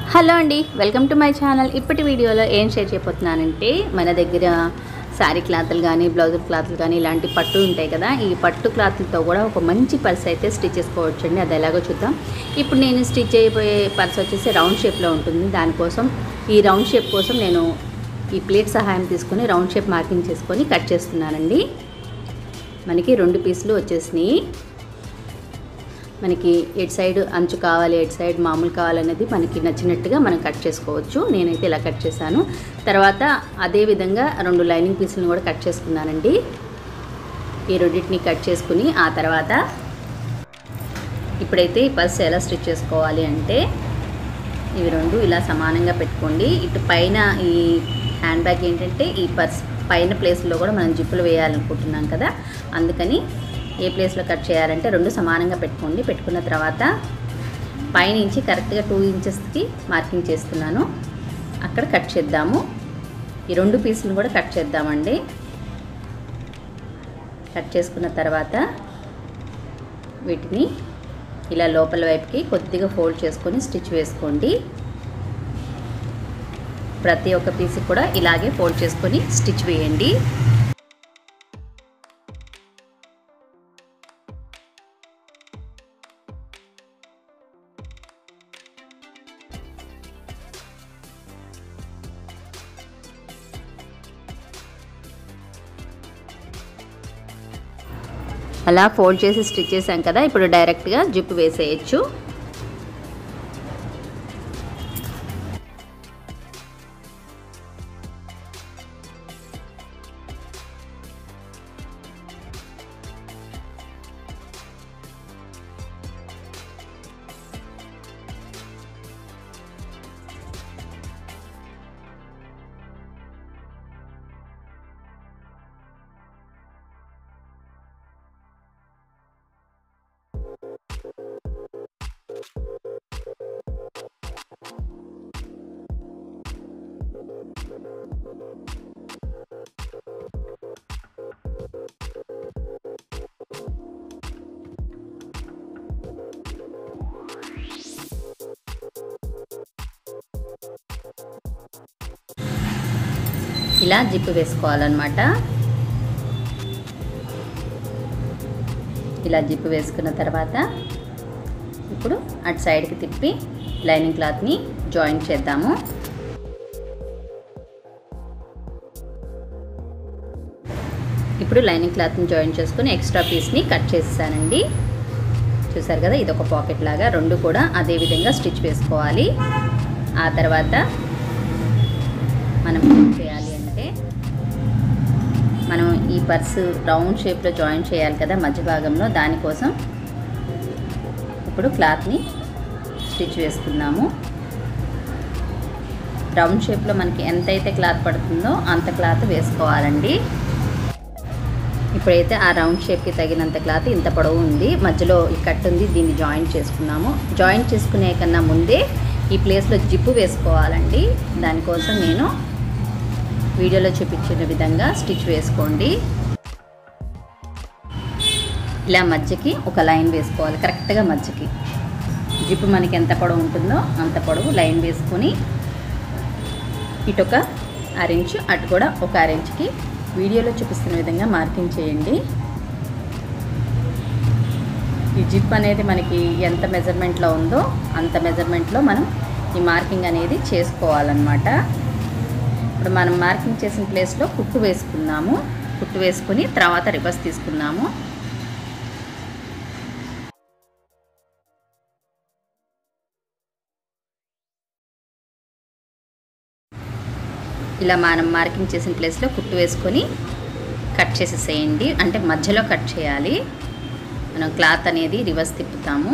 hello అండి welcome to my channel ఇప్పటి వీడియోలో ఏం షేర్ చేయబోతున్నానంటే మన దగ్గర శారీ క్లాత్లు కానీ బ్లౌజ్ క్లాత్లు కానీ ఇలాంటి పట్టు ఉంటాయి కదా ఈ పట్టు క్లాత్లతో కూడా ఒక మంచి పర్స్ అయితే స్టిచ్ చేసుకోవచ్చు అండి అది ఎలాగో చూద్దాం ఇప్పుడు నేను స్టిచ్ చేయబోయే పర్స్ వచ్చేసి రౌండ్ షేప్లో ఉంటుంది దానికోసం ఈ రౌండ్ షేప్ కోసం నేను ఈ ప్లేట్ సహాయం తీసుకొని రౌండ్ షేప్ మార్కింగ్ చేసుకొని కట్ చేస్తున్నానండి మనకి రెండు పీసులు వచ్చేసినాయి మనకి ఎటు సైడ్ అంచు కావాలి ఎటు సైడ్ మామూలు కావాలనేది మనకి నచ్చినట్టుగా మనం కట్ చేసుకోవచ్చు నేనైతే ఇలా కట్ చేశాను తర్వాత అదే విధంగా రెండు లైనింగ్ పీసులను కూడా కట్ చేసుకున్నానండి ఈ రెండింటిని కట్ చేసుకుని ఆ తర్వాత ఇప్పుడైతే ఈ పర్స్ ఎలా స్టిచ్ చేసుకోవాలి అంటే ఇవి రెండు ఇలా సమానంగా పెట్టుకోండి ఇటు పైన ఈ హ్యాండ్ బ్యాగ్ ఏంటంటే ఈ పర్స్ పైన ప్లేస్లో కూడా మనం జిప్పులు వేయాలనుకుంటున్నాం కదా అందుకని ఏ ప్లేస్లో కట్ చేయాలంటే రెండు సమానంగా పెట్టుకోండి పెట్టుకున్న తర్వాత పైనుంచి కరెక్ట్గా టూ ఇంచెస్కి మార్కింగ్ చేస్తున్నాను అక్కడ కట్ చేద్దాము ఈ రెండు పీసులు కూడా కట్ చేద్దామండి కట్ చేసుకున్న తర్వాత వీటిని ఇలా లోపల వైపుకి కొద్దిగా ఫోల్డ్ చేసుకొని స్టిచ్ వేసుకోండి ప్రతి ఒక్క పీస్ కూడా ఇలాగే ఫోల్డ్ చేసుకొని స్టిచ్ వేయండి అలా ఫోల్డ్ చేసి స్టిచ్ చేసాం కదా ఇప్పుడు డైరెక్ట్గా జిప్ వేసేయచ్చు ఇలా జిప్ వేసుకోవాలన్నమాట ఇలా జిప్ వేసుకున్న తర్వాత ఇప్పుడు అటు సైడ్కి తిప్పి లైనింగ్ క్లాత్ని జాయిన్ చేద్దాము ఇప్పుడు లైనింగ్ క్లాత్ని జాయిన్ చేసుకుని ఎక్స్ట్రా పీస్ని కట్ చేసేసానండి చూసారు కదా ఇది ఒక పాకెట్ లాగా రెండు కూడా అదే విధంగా స్టిచ్ వేసుకోవాలి ఆ తర్వాత మనం ఏం చేయాలి అంటే మనం ఈ పర్సు రౌండ్ షేప్లో జాయిన్ చేయాలి కదా మధ్య భాగంలో దానికోసం ఇప్పుడు క్లాత్ని స్టిచ్ వేసుకుందాము రౌండ్ షేప్లో మనకి ఎంతైతే క్లాత్ పడుతుందో అంత క్లాత్ వేసుకోవాలండి ఇప్పుడైతే ఆ రౌండ్ షేప్కి తగినంత క్లాత్ ఇంత పొడవు ఉంది మధ్యలో ఈ కట్ ఉంది దీన్ని జాయింట్ చేసుకున్నాము జాయింట్ చేసుకునే కన్నా ముందే ఈ ప్లేస్లో జిప్పు వేసుకోవాలండి దానికోసం నేను వీడియోలో చూపించిన విధంగా స్టిచ్ వేసుకోండి ఇలా మధ్యకి ఒక లైన్ వేసుకోవాలి కరెక్ట్గా మధ్యకి జిప్పు మనకి ఎంత పొడవు ఉంటుందో అంత పొడవు లైన్ వేసుకొని ఇటు ఒక అరెంజ్ అటు కూడా ఒక అరెంజ్కి వీడియోలో చూపిస్తున్న విధంగా మార్కింగ్ చేయండి ఈ జిప్ అనేది మనకి ఎంత మెజర్మెంట్లో ఉందో అంత మెజర్మెంట్లో మనం ఈ మార్కింగ్ అనేది చేసుకోవాలన్నమాట ఇప్పుడు మనం మార్కింగ్ చేసిన ప్లేస్లో కుట్టు వేసుకున్నాము కుట్టు వేసుకుని తర్వాత రివర్స్ తీసుకున్నాము ఇలా మనం మార్కింగ్ చేసిన ప్లేస్లో కుట్టు వేసుకొని కట్ చేసేసేయండి అంటే మధ్యలో కట్ చేయాలి మనం క్లాత్ అనేది రివర్స్ తిప్పుతాము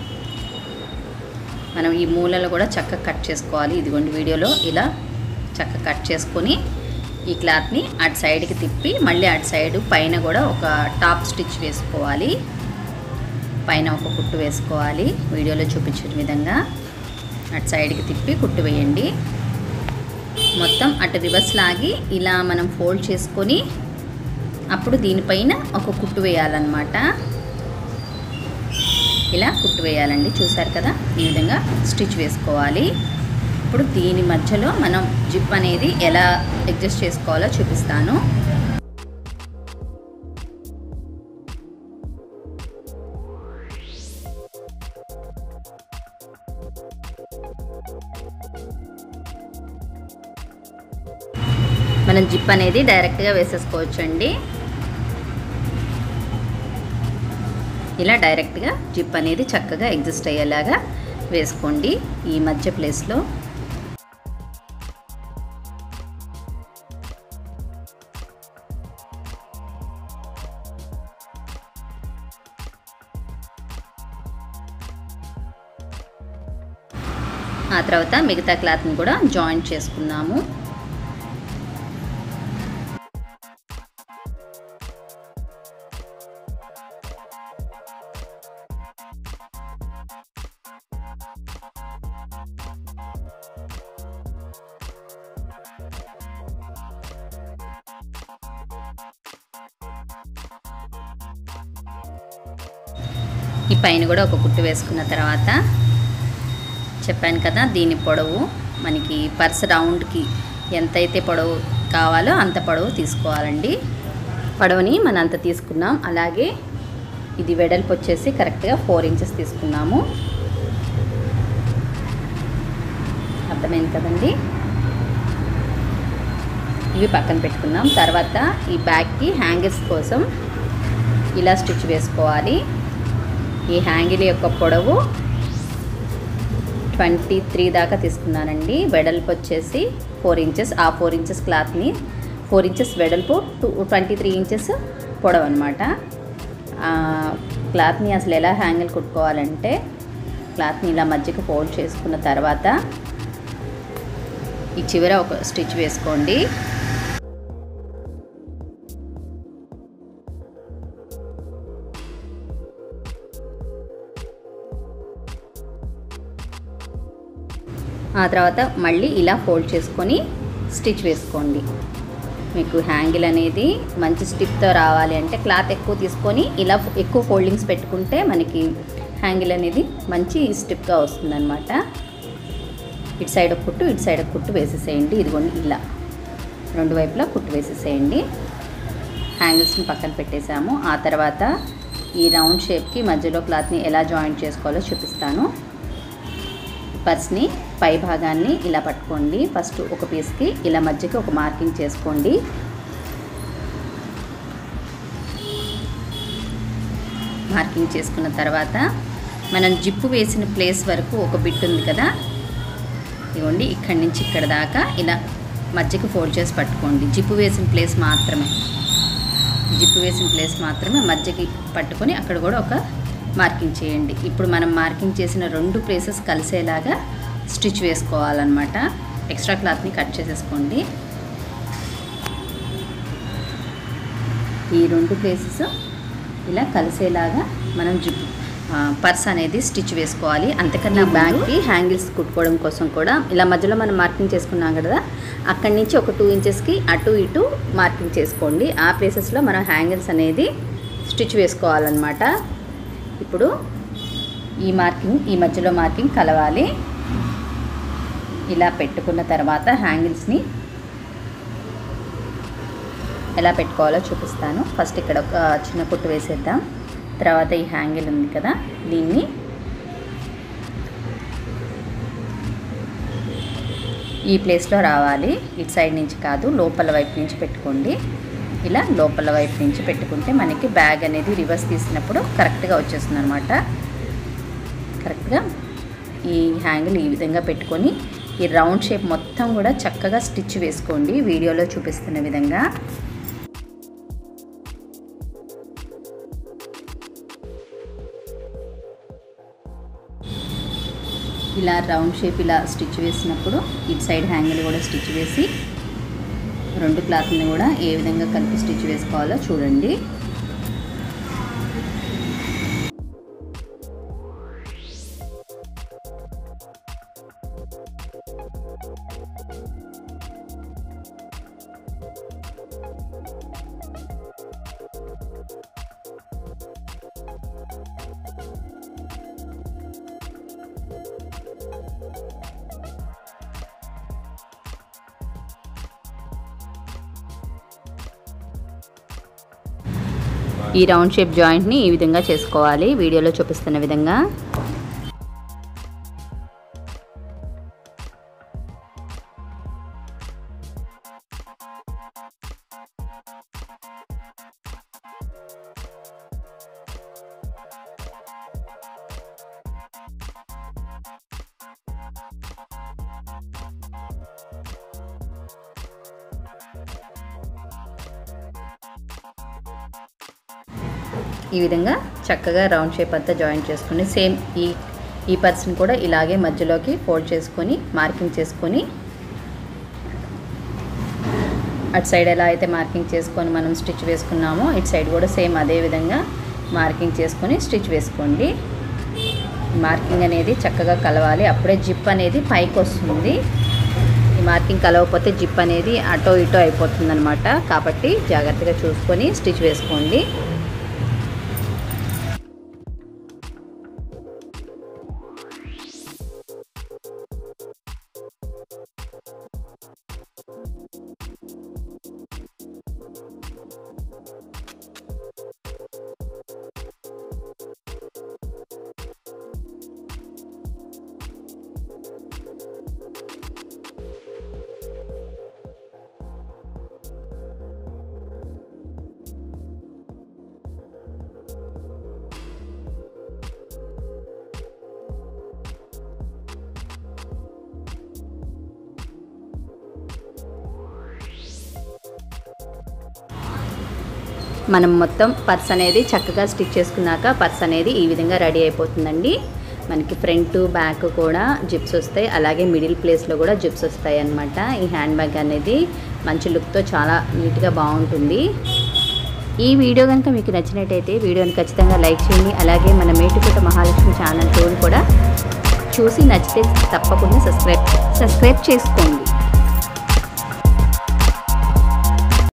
మనం ఈ మూలలో కూడా చక్కగా కట్ చేసుకోవాలి ఇదిగోండి వీడియోలో ఇలా చక్కగా కట్ చేసుకొని ఈ క్లాత్ని అటు సైడ్కి తిప్పి మళ్ళీ అటు సైడ్ పైన కూడా ఒక టాప్ స్టిచ్ వేసుకోవాలి పైన ఒక కుట్టు వేసుకోవాలి వీడియోలో చూపించిన విధంగా అటు సైడ్కి తిప్పి కుట్టు వేయండి మొత్తం అటు రివర్స్ లాగి ఇలా మనం ఫోల్డ్ చేసుకొని అప్పుడు దీనిపైన ఒక కుట్టు వేయాలన్నమాట ఇలా కుట్టు వేయాలండి చూసారు కదా ఈ విధంగా స్టిచ్ వేసుకోవాలి ఇప్పుడు దీని మధ్యలో మనం జిప్ అనేది ఎలా అడ్జస్ట్ చేసుకోవాలో చూపిస్తాను మనం జిప్ అనేది డైరెక్ట్గా వేసేసుకోవచ్చు అండి ఇలా డైరెక్ట్గా జిప్ అనేది చక్కగా ఎగ్జిస్ట్ అయ్యేలాగా వేసుకోండి ఈ మధ్య ప్లేస్లో ఆ తర్వాత మిగతా క్లాత్ని కూడా జాయింట్ చేసుకున్నాము ఈ పైన కూడా ఒక కుట్టు వేసుకున్న తర్వాత చెప్పాను కదా దీని పొడవు మనకి పర్స్ రౌండ్కి ఎంతైతే పొడవు కావాలో అంత పొడవు తీసుకోవాలండి పొడవుని మనం అంత తీసుకున్నాం అలాగే ఇది వెడల్పు వచ్చేసి కరెక్ట్గా ఫోర్ ఇంచెస్ తీసుకున్నాము అర్థమైంది కదండి ఇవి పక్కన పెట్టుకున్నాం తర్వాత ఈ బ్యాగ్కి హ్యాంగిల్స్ కోసం ఇలా స్టిచ్ వేసుకోవాలి ఈ హ్యాంగిల్ యొక్క పొడవు ట్వంటీ త్రీ దాకా తీసుకున్నానండి వెడల్పు వచ్చేసి ఫోర్ ఇంచెస్ ఆ ఫోర్ ఇంచెస్ క్లాత్ని ఫోర్ ఇంచెస్ వెడల్పు టూ ట్వంటీ త్రీ ఇంచెస్ పొడవు అనమాట క్లాత్ని అసలు ఎలా హ్యాంగిల్ కుట్టుకోవాలంటే క్లాత్ని ఇలా మధ్యకి ఫోల్డ్ చేసుకున్న తర్వాత ఈ చివర ఒక స్టిచ్ వేసుకోండి ఆ తర్వాత మళ్ళీ ఇలా ఫోల్డ్ చేసుకొని స్టిచ్ వేసుకోండి మీకు హ్యాంగిల్ అనేది మంచి స్టిక్తో రావాలి అంటే క్లాత్ ఎక్కువ తీసుకొని ఇలా ఎక్కువ ఫోల్డింగ్స్ పెట్టుకుంటే మనకి హ్యాంగిల్ అనేది మంచి స్టిప్గా వస్తుందన్నమాట ఇటు సైడ్ ఒక కుట్టు ఇటు సైడ్ ఒక కుట్టు వేసేసేయండి ఇదిగోండి ఇలా రెండు వైపులా కుట్టు వేసేసేయండి హ్యాంగిల్స్ని పక్కన పెట్టేసాము ఆ తర్వాత ఈ రౌండ్ షేప్కి మధ్యలో క్లాత్ని ఎలా జాయింట్ చేసుకోవాలో చూపిస్తాను పర్స్ని పై భాగాన్ని ఇలా పట్టుకోండి ఫస్ట్ ఒక పీస్కి ఇలా మధ్యకి ఒక మార్కింగ్ చేసుకోండి మార్కింగ్ చేసుకున్న తర్వాత మనం జిప్పు వేసిన ప్లేస్ వరకు ఒక బిట్ ఉంది కదా ఇదిగోండి ఇక్కడి నుంచి ఇక్కడ దాకా ఇలా మధ్యకి ఫోల్డ్ చేసి పట్టుకోండి జిప్పు వేసిన ప్లేస్ మాత్రమే జిప్పు వేసిన ప్లేస్ మాత్రమే మధ్యకి పట్టుకొని అక్కడ కూడా ఒక మార్కింగ్ చేయండి ఇప్పుడు మనం మార్కింగ్ చేసిన రెండు ప్లేసెస్ కలిసేలాగా స్టిచ్ వేసుకోవాలన్నమాట ఎక్స్ట్రా క్లాత్ని కట్ చేసేసుకోండి ఈ రెండు ప్లేసెస్ ఇలా కలిసేలాగా మనం జిప్ పర్స్ అనేది స్టిచ్ వేసుకోవాలి అంతకన్నా బ్యాగ్కి హ్యాంగిల్స్ కుట్టుకోవడం కోసం కూడా ఇలా మధ్యలో మనం మార్కింగ్ చేసుకున్నాం కదా అక్కడి నుంచి ఒక టూ ఇంచెస్కి అటు ఇటు మార్కింగ్ చేసుకోండి ఆ ప్లేసెస్లో మనం హ్యాంగిల్స్ అనేది స్టిచ్ వేసుకోవాలన్నమాట ఇప్పుడు ఈ మార్కింగ్ ఈ మధ్యలో మార్కింగ్ కలవాలి ఇలా పెట్టుకున్న తర్వాత హ్యాంగిల్స్ని ఎలా పెట్టుకోవాలో చూపిస్తాను ఫస్ట్ ఇక్కడ ఒక చిన్న కుట్టు వేసేద్దాం తర్వాత ఈ హ్యాంగిల్ ఉంది కదా దీన్ని ఈ ప్లేస్లో రావాలి ఇటు సైడ్ నుంచి కాదు లోపల వైపు నుంచి పెట్టుకోండి ఇలా లోపల వైపు నుంచి పెట్టుకుంటే మనకి బ్యాగ్ అనేది రివర్స్ తీసినప్పుడు కరెక్ట్గా వచ్చేస్తుంది అనమాట కరెక్ట్గా ఈ హ్యాంగిల్ ఈ విధంగా పెట్టుకొని ఈ రౌండ్ షేప్ మొత్తం కూడా చక్కగా స్టిచ్ వేసుకోండి వీడియోలో చూపిస్తున్న విధంగా ఇలా రౌండ్ షేప్ ఇలా స్టిచ్ వేసినప్పుడు ఇటు సైడ్ హ్యాంగిల్ కూడా స్టిచ్ వేసి రెండు క్లాత్ని కూడా ఏ విధంగా కలిపి స్టిచ్ వేసుకోవాలో చూడండి ఈ రౌండ్ షేప్ జాయింట్ని ఈ విధంగా చేసుకోవాలి వీడియోలో చూపిస్తున్న విధంగా ఈ విధంగా చక్కగా రౌండ్ షేప్ అంతా జాయిన్ చేసుకుని సేమ్ ఈ ఈ పర్సన్ కూడా ఇలాగే మధ్యలోకి ఫోల్డ్ చేసుకొని మార్కింగ్ చేసుకొని అటు సైడ్ ఎలా అయితే మార్కింగ్ చేసుకొని మనం స్టిచ్ వేసుకున్నామో ఇటు సైడ్ కూడా సేమ్ అదే విధంగా మార్కింగ్ చేసుకొని స్టిచ్ వేసుకోండి మార్కింగ్ అనేది చక్కగా కలవాలి అప్పుడే జిప్ అనేది పైకి వస్తుంది ఈ మార్కింగ్ కలవకపోతే జిప్ అనేది అటో ఇటో అయిపోతుంది అనమాట కాబట్టి జాగ్రత్తగా చూసుకొని స్టిచ్ వేసుకోండి మనం మొత్తం పర్స్ అనేది చక్కగా స్టిచ్ చేసుకున్నాక పర్స్ అనేది ఈ విధంగా రెడీ అయిపోతుందండి మనకి ఫ్రంట్ బ్యాక్ కూడా జిప్స్ వస్తాయి అలాగే మిడిల్ ప్లేస్లో కూడా జిప్స్ వస్తాయి అన్నమాట ఈ హ్యాండ్ బ్యాగ్ అనేది మంచి లుక్తో చాలా నీట్గా బాగుంటుంది ఈ వీడియో కనుక మీకు నచ్చినట్టయితే వీడియోని ఖచ్చితంగా లైక్ చేయండి అలాగే మన మేటుకుట మహాలక్ష్మి ఛానల్ కూడా చూసి నచ్చితే తప్పకుండా సబ్స్క్రైబ్ సబ్స్క్రైబ్ చేసుకోండి